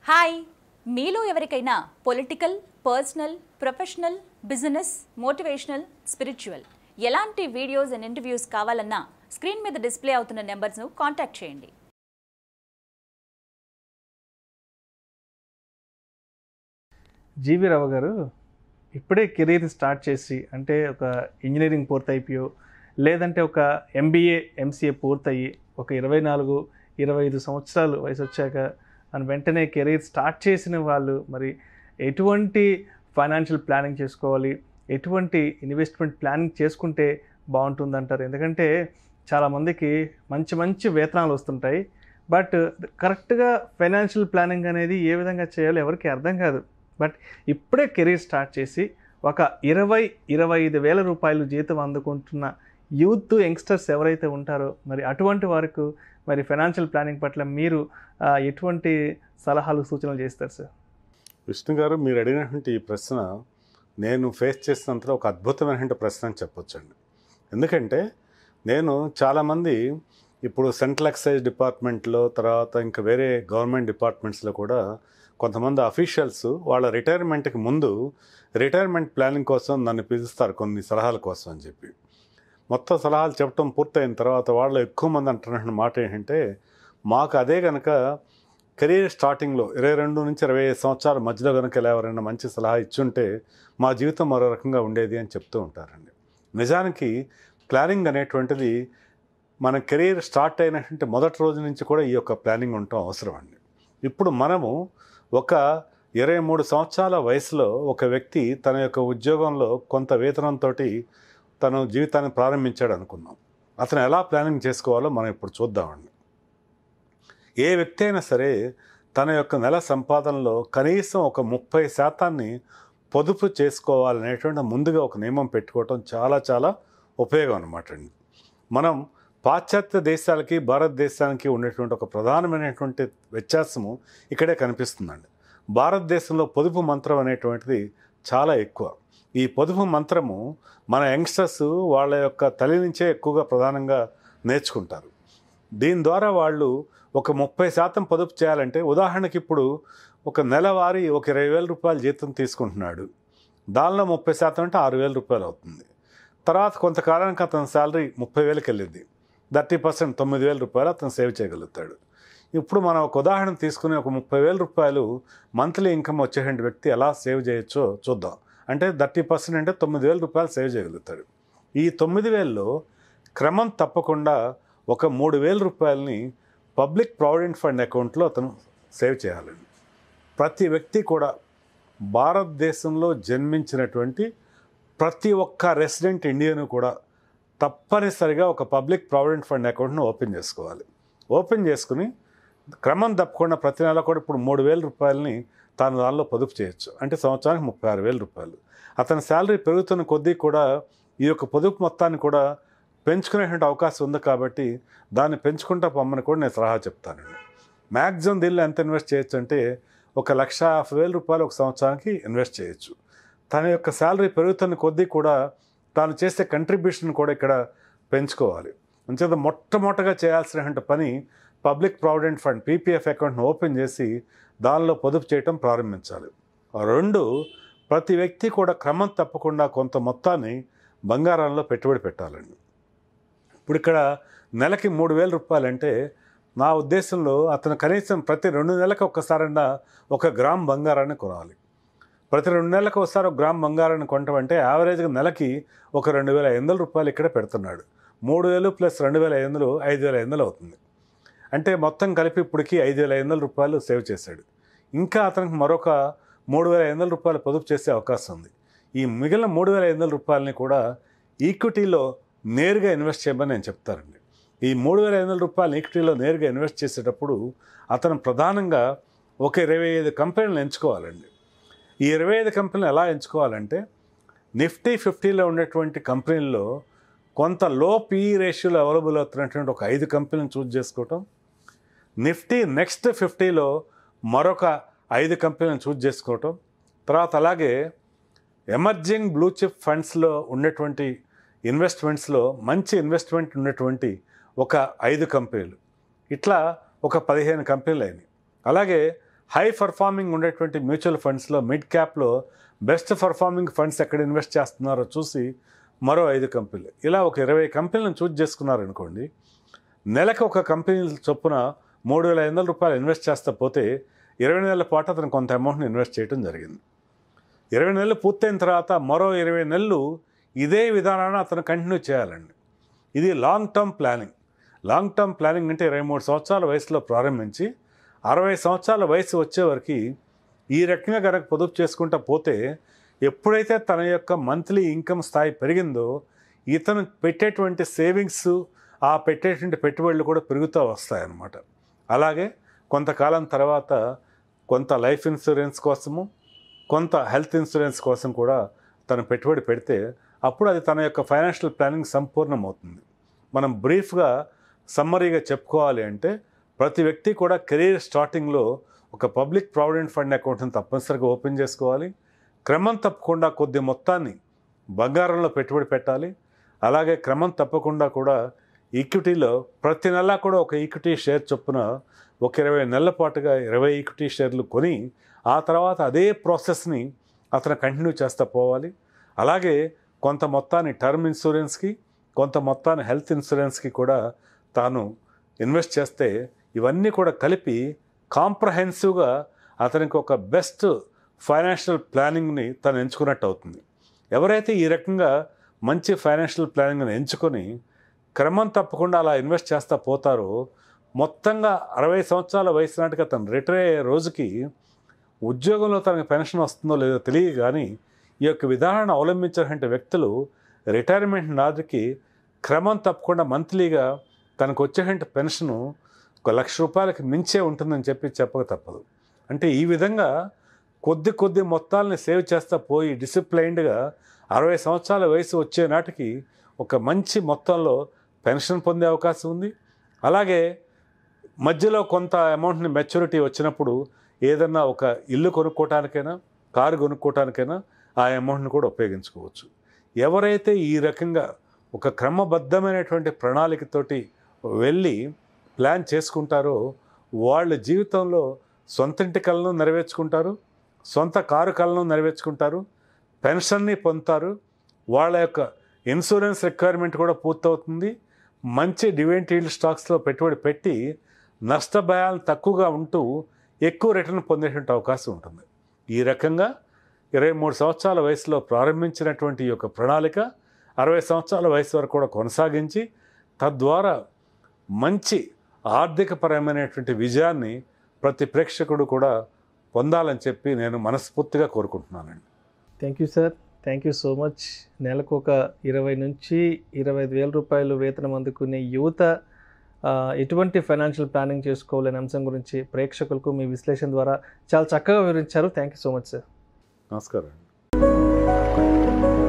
hi మీలో ఎవరికైనా political personal professional business motivational spiritual ఎలాంటి వీడియోస్ అండ్ ఇంటర్వ్యూస్ కావాలన్నా స్క్రీన్ మీద డిస్ప్లే అవుతున్న నెంబర్స్ను కాంటాక్ట్ చేయండి జీవి రావు గారు ఇప్పుడే కెరీర్ స్టార్ట్ చేసి అంటే ఒక ఇంజనీరింగ్ పూర్తయిపోయో లేదంటే ఒక ఎంబీఏ ఎంసీఏ పూర్తయి ఒక ఇరవై నాలుగు ఇరవై ఐదు సంవత్సరాలు వయసు వచ్చాక అని వెంటనే కెరీర్ స్టార్ట్ చేసిన వాళ్ళు మరి ఎటువంటి ఫైనాన్షియల్ ప్లానింగ్ చేసుకోవాలి ఎటువంటి ఇన్వెస్ట్మెంట్ ప్లానింగ్ చేసుకుంటే బాగుంటుందంటారు ఎందుకంటే చాలామందికి మంచి మంచి వేతనాలు వస్తుంటాయి బట్ కరెక్ట్గా ఫైనాన్షియల్ ప్లానింగ్ అనేది ఏ విధంగా చేయాలో ఎవరికి అర్థం కాదు బట్ ఇప్పుడే కెరీర్ స్టార్ట్ చేసి ఒక ఇరవై ఇరవై ఐదు వేల రూపాయలు జీతం అందుకుంటున్న యూత్ యంగ్స్టర్స్ ఎవరైతే ఉంటారో మరి అటువంటి వారికి మరి ఫైనాన్షియల్ ప్లానింగ్ పట్ల మీరు ఆ, ఎటువంటి సలహాలు సూచనలు చేస్తారు సార్ విష్ణు గారు మీరు అడిగినటువంటి ఈ ప్రశ్న నేను ఫేస్ చేసినంతలో ఒక అద్భుతమైనటువంటి ప్రశ్న అని చెప్పొచ్చండి ఎందుకంటే నేను చాలామంది ఇప్పుడు సెంట్రల్ ఎక్సైజ్ డిపార్ట్మెంట్లో తర్వాత ఇంకా వేరే గవర్నమెంట్ డిపార్ట్మెంట్స్లో కూడా కొంతమంది అఫీషియల్స్ వాళ్ళ రిటైర్మెంట్కి ముందు రిటైర్మెంట్ ప్లానింగ్ కోసం నన్ను పిలుస్తారు కొన్ని సలహాల కోసం అని చెప్పి మొత్తం సలహాలు చెప్పడం పూర్తయిన తర్వాత వాళ్ళు ఎక్కువ మంది అంటున్న మాట ఏంటంటే మాకు అదే కనుక కెరీర్ స్టార్టింగ్లో ఇరవై రెండు నుంచి ఇరవై ఐదు సంవత్సరాల మధ్యలో కనుక ఇలా ఎవరైనా మంచి సలహా ఇచ్చుంటే మా జీవితం మరో రకంగా ఉండేది అని చెప్తూ ఉంటారండి నిజానికి ప్లానింగ్ అనేటువంటిది మన కెరీర్ స్టార్ట్ అయినటువంటి మొదటి రోజు నుంచి కూడా ఈ యొక్క ప్లానింగ్ ఉండటం అవసరం అండి ఇప్పుడు మనము ఒక ఇరవై మూడు సంవత్సరాల వయసులో ఒక వ్యక్తి తన యొక్క ఉద్యోగంలో కొంత వేతనంతో తను జీవితాన్ని ప్రారంభించాడు అనుకుందాం అతను ఎలా ప్లానింగ్ చేసుకోవాలో మనం ఇప్పుడు చూద్దామండి ఏ వ్యక్తి అయినా సరే తన యొక్క నెల సంపాదనలో కనీసం ఒక ముప్పై శాతాన్ని పొదుపు చేసుకోవాలనేటువంటి ముందుగా ఒక నియమం పెట్టుకోవటం చాలా చాలా ఉపయోగం అనమాట అండి మనం పాశ్చాత్య దేశాలకి భారతదేశానికి ఉండేటువంటి ఒక ప్రధానమైనటువంటి వ్యత్యాసము ఇక్కడే కనిపిస్తుందండి భారతదేశంలో పొదుపు మంత్రం అనేటువంటిది చాలా ఎక్కువ ఈ పొదుపు మంత్రము మన యంగ్స్టర్స్ వాళ్ళ యొక్క తల్లి నుంచే ఎక్కువగా ప్రధానంగా నేర్చుకుంటారు దీని ద్వారా వాళ్ళు ఒక ముప్పై శాతం పొదుపు చేయాలంటే ఉదాహరణకి ఇప్పుడు ఒక నెలవారీ ఒక ఇరవై వేల రూపాయల జీతం తీసుకుంటున్నాడు దానిలో ముప్పై శాతం అంటే ఆరు వేల రూపాయలు అవుతుంది తర్వాత కొంతకాలానికి అతని శాలరీ ముప్పై వేలకు వెళ్ళింది థర్టీ పర్సెంట్ తొమ్మిది వేల రూపాయలు అతను సేవ్ చేయగలుగుతాడు ఇప్పుడు మనం ఒక ఉదాహరణ తీసుకుని ఒక ముప్పై వేల రూపాయలు మంత్లీ ఇన్కమ్ వచ్చేటువంటి వ్యక్తి ఎలా సేవ్ చేయొచ్చో చూద్దాం అంటే థర్టీ పర్సెంట్ అంటే తొమ్మిది వేల రూపాయలు సేవ్ చేయగలుగుతాడు ఈ తొమ్మిది వేల్లో క్రమం తప్పకుండా ఒక మూడు వేల రూపాయలని పబ్లిక్ ప్రావిడెంట్ ఫండ్ అకౌంట్లో అతను సేవ్ చేయాలండి ప్రతి వ్యక్తి కూడా భారతదేశంలో జన్మించినటువంటి ప్రతి ఒక్క రెసిడెంట్ ఇండియన్ కూడా తప్పనిసరిగా ఒక పబ్లిక్ ప్రావిడెంట్ ఫండ్ అకౌంట్ను ఓపెన్ చేసుకోవాలి ఓపెన్ చేసుకుని క్రమం తప్పకుండా ప్రతి నెల కూడా ఇప్పుడు మూడు వేల రూపాయలని తాను దానిలో పొదుపు చేయొచ్చు అంటే సంవత్సరానికి ముప్పై ఆరు వేల రూపాయలు అతని శాలరీ పెరుగుతున్న కొద్దీ కూడా ఈ యొక్క పొదుపు మొత్తాన్ని కూడా పెంచుకునేటువంటి అవకాశం ఉంది కాబట్టి దాన్ని పెంచుకుంటా పొమ్మని కూడా నేను సలహా చెప్తానండి మ్యాక్సిమం దీనిలో ఎంత ఇన్వెస్ట్ చేయొచ్చు అంటే ఒక లక్ష యాభై వేల రూపాయలు ఒక సంవత్సరానికి ఇన్వెస్ట్ చేయొచ్చు తన యొక్క శాలరీ పెరుగుతున్న కొద్దీ కూడా తాను చేసే కంట్రిబ్యూషన్ కూడా ఇక్కడ పెంచుకోవాలి అంచేత మొట్టమొదటగా చేయాల్సినటువంటి పని పబ్లిక్ ప్రావిడెంట్ ఫండ్ పీపీఎఫ్ అకౌంట్ను ఓపెన్ చేసి దానిలో పొదుపు చేయటం ప్రారంభించాలి రెండు ప్రతి వ్యక్తి కూడా క్రమం తప్పకుండా కొంత మొత్తాన్ని బంగారంలో పెట్టుబడి పెట్టాలండి ఇప్పుడు ఇక్కడ నెలకి మూడు వేల రూపాయలంటే నా ఉద్దేశంలో అతను కనీసం ప్రతి రెండు నెలలకు ఒక్కసారన్నా ఒక గ్రామ్ బంగారాన్ని కొనాలి ప్రతి రెండు నెలలకు ఒకసారి ఒక గ్రామ్ బంగారాన్ని కొనటం అంటే యావరేజ్గా నెలకి ఒక రెండు వేల ఐదు వందల రూపాయలు ఇక్కడ పెడుతున్నాడు మూడు వేలు ప్లస్ రెండు వేల ఐదు వందలు ఐదు వేల ఐదు వందలు అవుతుంది అంటే మొత్తం కలిపి ఇప్పటికి ఐదు వేల ఐదు వందల రూపాయలు సేవ్ చేశాడు ఇంకా అతనికి మరొక మూడు వేల ఐదు వందల రూపాయలు పొదుపు చేసే అవకాశం ఉంది ఈ మిగిలిన మూడు వేల ఐదు వందల రూపాయలని కూడా ఈక్విటీలో నేరుగా ఇన్వెస్ట్ చేయమని నేను చెప్తానండి ఈ మూడు వేల ఐదు వందల రూపాయలు ఈక్విటీలో నేరుగా ఇన్వెస్ట్ చేసేటప్పుడు అతను ప్రధానంగా ఒక ఇరవై ఐదు కంపెనీలను ఎంచుకోవాలండి ఈ ఇరవై ఐదు కంపెనీలు ఎలా ఎంచుకోవాలంటే నిఫ్టీ ఫిఫ్టీలో ఉండేటువంటి కంపెనీల్లో కొంత లో పీఈ రేషియోలో అవైలబుల్ అవుతున్నటువంటి ఒక ఐదు కంపెనీలను చూజ్ చేసుకోవటం నిఫ్టీ నెక్స్ట్ ఫిఫ్టీలో మరొక ఐదు కంపెనీలను చూజ్ చేసుకోవటం తర్వాత అలాగే ఎమర్జింగ్ బ్లూ చిప్ ఫండ్స్లో ఉన్నటువంటి ఇన్వెస్ట్మెంట్స్లో మంచి ఇన్వెస్ట్మెంట్ ఉన్నటువంటి ఒక ఐదు కంపెనీలు ఇట్లా ఒక పదిహేను కంపెనీలు అయినాయి అలాగే హై పర్ఫార్మింగ్ ఉండేటువంటి మ్యూచువల్ ఫండ్స్లో మిడ్ క్యాప్లో బెస్ట్ పర్ఫార్మింగ్ ఫండ్స్ ఎక్కడ ఇన్వెస్ట్ చేస్తున్నారో చూసి మరో ఐదు కంపెనీలు ఇలా ఒక ఇరవై కంపెనీలను చూజ్ చేసుకున్నారనుకోండి నెలకు ఒక కంపెనీ చొప్పున మూడు వేల ఐదు వందల రూపాయలు ఇన్వెస్ట్ చేస్తా పోతే ఇరవై నెలల పాటు అతను కొంత అమౌంట్ని ఇన్వెస్ట్ చేయడం జరిగింది ఇరవై నెలలు పూర్తయిన తర్వాత మరో ఇరవై నెలలు ఇదే విధానాన్ని అతను కంటిన్యూ చేయాలండి ఇది long term planning long term planning అంటే ఇరవై మూడు సంవత్సరాల వయసులో ప్రారంభించి అరవై సంవత్సరాల వయసు వచ్చేవరకు ఈ రకంగా కనుక పొదుపు చేసుకుంటా పోతే ఎప్పుడైతే తన యొక్క మంత్లీ ఇన్కమ్ స్థాయి పెరిగిందో ఇతను పెట్టేటువంటి సేవింగ్స్ ఆ పెట్టేటువంటి పెట్టుబడులు కూడా పెరుగుతూ వస్తాయన్నమాట అలాగే కొంతకాలం తర్వాత కొంత లైఫ్ ఇన్సూరెన్స్ కోసము కొంత హెల్త్ ఇన్సూరెన్స్ కోసం కూడా తను పెట్టుబడి పెడితే అప్పుడు అది తన యొక్క ఫైనాన్షియల్ ప్లానింగ్ సంపూర్ణమవుతుంది మనం బ్రీఫ్గా సమ్మరీగా చెప్పుకోవాలి అంటే ప్రతి వ్యక్తి కూడా కెరీర్ స్టార్టింగ్లో ఒక పబ్లిక్ ప్రావిడెంట్ ఫండ్ అకౌంట్ని తప్పనిసరిగా ఓపెన్ చేసుకోవాలి క్రమం తప్పకుండా కొద్ది మొత్తాన్ని బంగారంలో పెట్టుబడి పెట్టాలి అలాగే క్రమం తప్పకుండా కూడా ఈక్విటీలో ప్రతి నెల కూడా ఒక ఈక్విటీ షేర్ చొప్పున ఒక ఇరవై నెలల పాటుగా ఇరవై ఈక్విటీ షేర్లు కొని ఆ తర్వాత అదే ప్రాసెస్ని అతను కంటిన్యూ చేస్తూ పోవాలి అలాగే కొంత మొత్తాన్ని టర్మ్ ఇన్సూరెన్స్కి కొంత మొత్తాన్ని హెల్త్ ఇన్సూరెన్స్కి కూడా తాను ఇన్వెస్ట్ చేస్తే ఇవన్నీ కూడా కలిపి కాంప్రహెన్సివ్గా అతనికి ఒక బెస్ట్ ఫైనాన్షియల్ ప్లానింగ్ని తను ఎంచుకున్నట్టు అవుతుంది ఎవరైతే ఈ రకంగా మంచి ఫైనాన్షియల్ ప్లానింగ్ని ఎంచుకొని క్రమం తప్పకుండా అలా ఇన్వెస్ట్ చేస్తూ పోతారో మొత్తంగా అరవై సంవత్సరాల వయసు నాటికి అతను రిటైర్ అయ్యే రోజుకి ఉద్యోగంలో తనకు పెన్షన్ వస్తుందో లేదో తెలియదు కానీ ఈ యొక్క విధానాన్ని అవలంబించినటువంటి వ్యక్తులు రిటైర్మెంట్ నాటికి క్రమం తప్పకుండా మంత్లీగా తనకు వచ్చేటువంటి పెన్షను ఒక లక్ష రూపాయలకి మించే ఉంటుందని చెప్పి చెప్పక తప్పదు అంటే ఈ విధంగా కొద్ది కొద్ది మొత్తాలని సేవ్ చేస్తా పోయి డిసిప్లైన్డ్గా అరవై సంవత్సరాల వయసు వచ్చే నాటికి ఒక మంచి మొత్తంలో పెన్షన్ పొందే అవకాశం ఉంది అలాగే మధ్యలో కొంత అమౌంట్ని మెచ్యూరిటీ వచ్చినప్పుడు ఏదన్నా ఒక ఇల్లు కొనుక్కోవటానికైనా కారు కొనుక్కోవటానికైనా ఆ అమౌంట్ని కూడా ఉపయోగించుకోవచ్చు ఎవరైతే ఈ రకంగా ఒక క్రమబద్ధమైనటువంటి ప్రణాళికతోటి వెళ్ళి ప్లాన్ చేసుకుంటారో వాళ్ళ జీవితంలో సొంత ఇంటి కలను నెరవేర్చుకుంటారు సొంత కారు కలను నెరవేర్చుకుంటారు పెన్షన్ని పొందుతారు వాళ్ళ యొక్క ఇన్సూరెన్స్ రిక్వైర్మెంట్ కూడా పూర్తవుతుంది మంచి డివెంటీల్ స్టాక్స్లో పెట్టుబడి పెట్టి నష్ట భయాలు తక్కువగా ఉంటూ ఎక్కువ రిటర్న్ పొందేటువంటి అవకాశం ఉంటుంది ఈ రకంగా ఇరవై మూడు సంవత్సరాల వయసులో ప్రారంభించినటువంటి ఈ యొక్క ప్రణాళిక అరవై సంవత్సరాల వయసు వరకు కూడా కొనసాగించి తద్వారా మంచి ఆర్థికపరమైనటువంటి విజయాన్ని ప్రతి ప్రేక్షకుడు కూడా పొందాలని చెప్పి నేను మనస్ఫూర్తిగా కోరుకుంటున్నానండి thank you sir thank you so much నెలకు ఒక ఇరవై నుంచి ఇరవై ఐదు వేల రూపాయలు వేతనం అందుకునే యువత ఆ, ఎటువంటి ఫైనాన్షియల్ ప్లానింగ్ చేసుకోవాలనే అంశం గురించి ప్రేక్షకులకు మీ విశ్లేషణ ద్వారా చాలా చక్కగా వివరించారు thank you so much sir నమస్కారం అండి